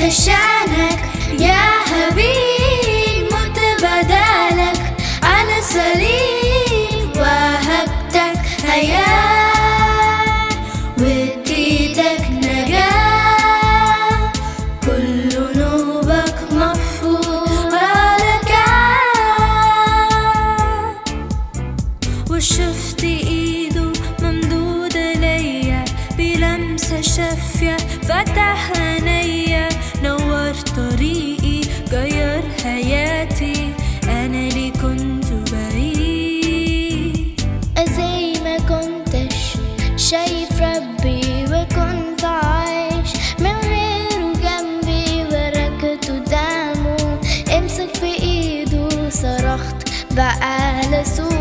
شانك يا حبيب مت بدالك على صليب وهبتك حياة واديتك نجاة كل نوبك مغفور لك وشفت ايده ممدودة ليا بلمسة شافية فتح عينيا نور طريقي غير حياتي انا اللي كنت بعيد زي ما كنتش شايف ربي وكنت عايش من غيره جنبي وركت قدامه امسك في ايده صرخت بقى لسوق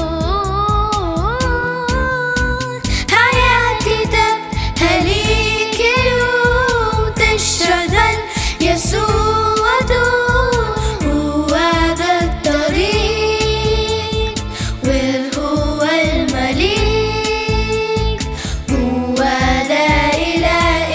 حياتي تبقى ليك اليوم تشتغل يسوع دوم هو ده الطريق وهو المليك هو ده إله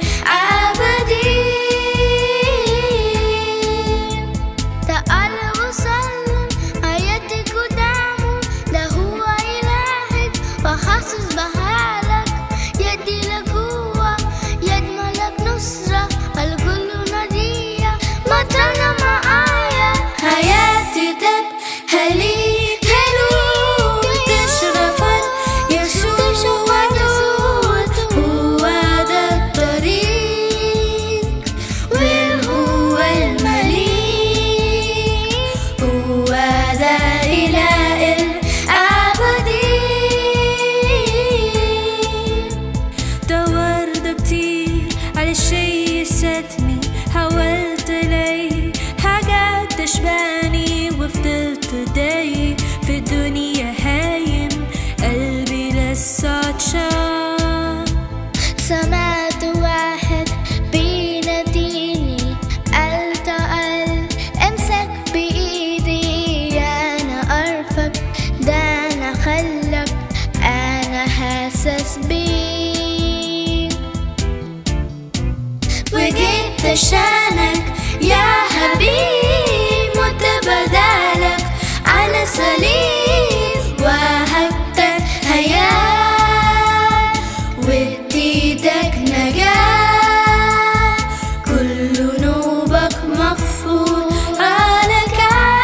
العابدين تعال وسلم حياتي قدامه ده هو إلهك وحاسس بحالك يدي لك قوة يجملك نصرة الكل نادية ما ترى معايا حياتي تبقى ليك حلو تشرف يسوع دول هو ده الطريق وهو المليك هو ده إله العابدين دورت كتير على شي يسعدني حاولت الاقي حاجات تشبهني وفضلت دايق في الدنيا هايم قلبي لسه عطشان سمعت واحد بيناديني قال تعال امسك بايدي انا ارفق ده انا خلك انا حاسس بيك وجيت عشانك يا حبيب مت بدالك على صليب وهبتك حياة واديتك نجاة كل نوبك مغفور لك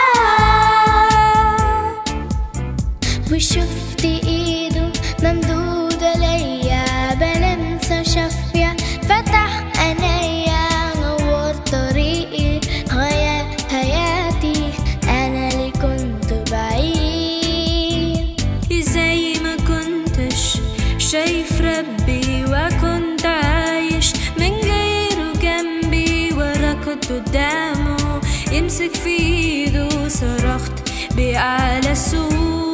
وشفت ايده ممدودة ليا بلمسة شافية فتح عينيا نور طريقي غير حياتي انا اللي كنت بعيد زي ما كنتش شايف ربي وكنت عايش من غيره جنبي ورا كنت قدامه يمسك في ايده صرخت بأعلى صوت